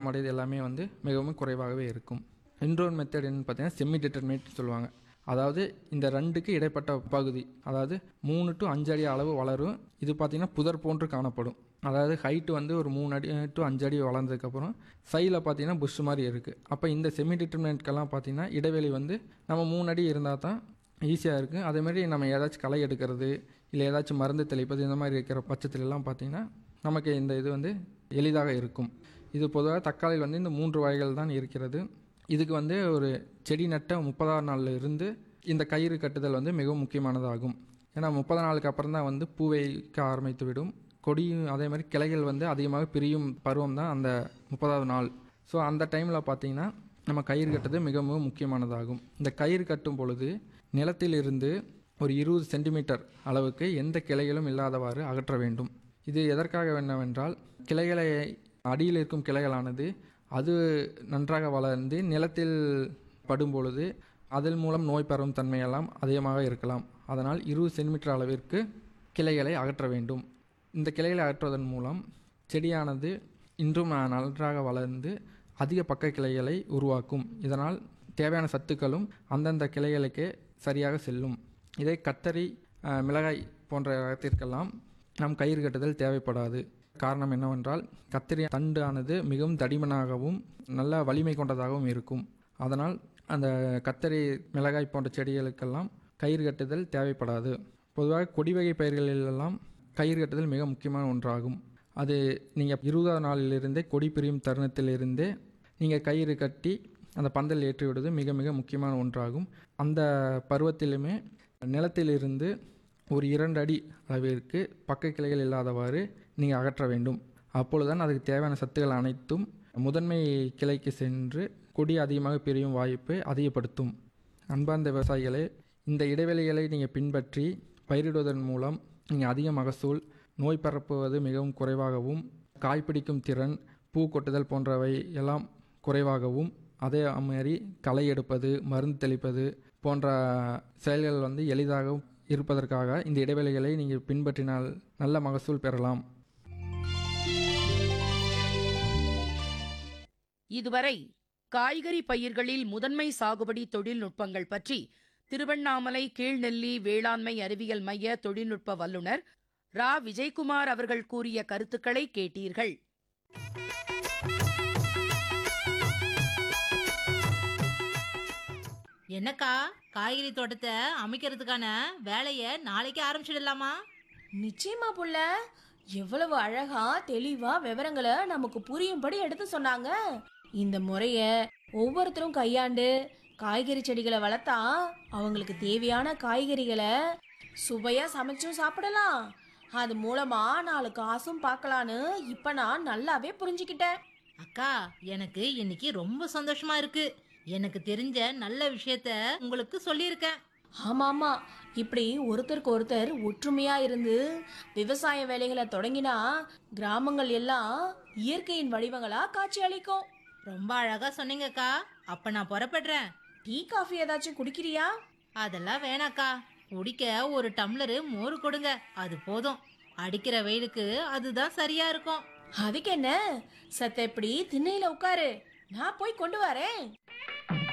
முன்னேற்றம் அடைவது எல்லாமே வந்து மிகவும் குறைவாகவே இருக்கும் இன்னொரு மெத்தட் என்னன்னு பார்த்தீங்கன்னா செமி டிட்டர்மினேட் சொல்லுவாங்க அதாவது இந்த ரெண்டுக்கு இடைப்பட்ட பகுதி அதாவது மூணு டு அஞ்சு அடி அளவு வளரும் இது பார்த்திங்கன்னா புதர் போன்று காணப்படும் அதாவது ஹைட்டு வந்து ஒரு மூணு அடி டு அஞ்சு அடி வளர்ந்ததுக்கப்புறம் சைடில் பார்த்தீங்கன்னா புஷ் மாதிரி இருக்குது அப்போ இந்த செமி டிட்டர்மினேட்கெல்லாம் பார்த்தீங்கன்னா இடைவெளி வந்து நம்ம மூணு அடி இருந்தால் தான் ஈஸியாக இருக்குது அதேமாதிரி நம்ம ஏதாச்சும் களை எடுக்கிறது இல்லை ஏதாச்சும் மருந்து தெளிப்பது இந்த மாதிரி இருக்கிற பட்சத்துலலாம் பார்த்தீங்கன்னா நமக்கு இந்த இது வந்து எளிதாக இருக்கும் இது பொதுவாக தக்காளியில் வந்து இந்த மூன்று வகைகள் தான் இருக்கிறது இதுக்கு வந்து ஒரு செடி நட்ட முப்பதாம் நாள்ல இருந்து இந்த கயிறு கட்டுதல் வந்து மிகவும் முக்கியமானதாகும் ஏன்னா முப்பது நாளுக்கு அப்புறம் தான் வந்து பூ வைக்க ஆரம்பித்து விடும் கொடியும் அதே மாதிரி கிளைகள் வந்து அதிகமாக பிரியும் பருவம் தான் அந்த முப்பதாவது நாள் ஸோ அந்த டைமில் பார்த்தீங்கன்னா நம்ம கயிறு கட்டுறது மிகவும் முக்கியமானதாகும் இந்த கயிறு கட்டும் பொழுது நிலத்திலிருந்து ஒரு இருபது சென்டிமீட்டர் அளவுக்கு எந்த கிளைகளும் இல்லாதவாறு அகற்ற வேண்டும் இது எதற்காக என்னவென்றால் கிளைகளை அடியில் இருக்கும் கிளைகளானது அது நன்றாக வளர்ந்து நிலத்தில் படும் பொழுது அதன் மூலம் நோய் பரவும் தன்மையெல்லாம் அதிகமாக இருக்கலாம் அதனால் இருபது சென்டிமீட்டர் அளவிற்கு கிளைகளை அகற்ற வேண்டும் இந்த கிளைகளை அகற்றுவதன் மூலம் செடியானது இன்றும் நன்றாக வளர்ந்து அதிக பக்க கிளைகளை உருவாக்கும் இதனால் தேவையான சத்துக்களும் அந்தந்த கிளைகளுக்கே சரியாக செல்லும் இதை கத்தரி அஹ், மிளகாய் போன்ற ரகத்திற்கெல்லாம் நம் கயிறு கட்டுதல் தேவைப்படாது காரணம் என்னவென்றால் கத்திரி தண்டு ஆனது மிகவும் தடிமனாகவும் நல்ல வலிமை கொண்டதாகவும் இருக்கும் அதனால் அந்த கத்தரி மிளகாய் போன்ற செடிகளுக்கெல்லாம் கயிறு கட்டுதல் தேவைப்படாது பொதுவாக கொடி வகை பயிர்களிலெல்லாம் கயிறு கட்டுதல் மிக முக்கியமான ஒன்றாகும் அது நீங்கள் இருபதாவது நாளிலிருந்தே கொடி பிரியும் தருணத்திலிருந்தே நீங்கள் கயிறு கட்டி அந்த பந்தல் ஏற்றி விடுவது மிக மிக முக்கியமான ஒன்றாகும் அந்த பருவத்திலுமே நிலத்திலிருந்து ஒரு இரண்டு அடி அளவிற்கு பக்க கிளைகள் இல்லாதவாறு நீங்கள் அகற்ற வேண்டும் அப்பொழுதுதான் அதுக்கு தேவையான சத்துக்கள் அனைத்தும் முதன்மை கிளைக்கு சென்று கொடி அதிகமாக பிரியும் வாய்ப்பை அதிகப்படுத்தும் அன்பார்ந்த விவசாயிகளே இந்த இடைவெளிகளை நீங்கள் பின்பற்றி பயிரிடுவதன் மூலம் நீங்கள் அதிக மகசூல் நோய் பரப்புவது மிகவும் குறைவாகவும் காய்பிடிக்கும் திறன் பூ கொட்டுதல் போன்றவை எல்லாம் குறைவாகவும் அதே மாதிரி களை எடுப்பது மருந்து தெளிப்பது போன்ற செயல்கள் வந்து எளிதாகவும் இருப்பதற்காக இந்த இடைவெளிகளை நீங்கள் பின்பற்றினால் நல்ல மகசூல் பெறலாம் இதுவரை காய்கறி பயிர்களில் முதன்மை சாகுபடி தொழில்நுட்பங்கள் பற்றி திருவண்ணாமலை கீழ்நெல்லி வேளாண்மை அறிவியல் மைய தொழில்நுட்ப வல்லுநர் ரா விஜயகுமார் அவர்கள் கூறிய கருத்துக்களை கேட்டீர்கள் என்னக்கா காய்கறி தோட்டத்தை அமைக்கிறதுக்கான வேலையை நாளைக்கு ஆரம்பிச்சிடலாமா நிச்சயமா புள்ள எவ்வளவு அழகா தெளிவா விவரங்களை நமக்கு புரியும்படி எடுத்து சொன்னாங்க இந்த முறைய ஒவ்வொருத்தரும் கையாண்டு காய்கறி செடிகளை வளர்த்தா அவங்களுக்கு தேவையான காய்கறிகளை சுவையா சமைச்சும் சாப்பிடலாம் அது மூலமா நாலு காசும் பார்க்கலான்னு இப்ப நான் நல்லாவே புரிஞ்சுக்கிட்டேன் அக்கா எனக்கு இன்னைக்கு ரொம்ப சந்தோஷமா இருக்கு எனக்கு தெரிஞ்ச நல்ல விஷயத்த உங்களுக்கு சொல்லியிருக்கேன் ஆமா ஆமா இப்படி ஒருத்தருக்கு ஒருத்தர் ஒற்றுமையா இருந்து விவசாய வேலைகளை தொடங்கினா கிராமங்கள் எல்லாம் இயற்கையின் வடிவங்களா காட்சி அளிக்கும் ரொம்ப அழகா சொன்னீங்கக்கா அப்ப நான் புறப்படுறேன் டீ காஃபி ஏதாச்சும் குடிக்கிறியா அதெல்லாம் வேணாக்கா குடிக்க ஒரு டம்ளரு மோர் கொடுங்க அது போதும் அடிக்கிற வெயிலுக்கு அதுதான் சரியா இருக்கும் அதுக்கு என்ன சத்த எப்படி திண்ணையில உட்காரு நான் போய் கொண்டு வரேன்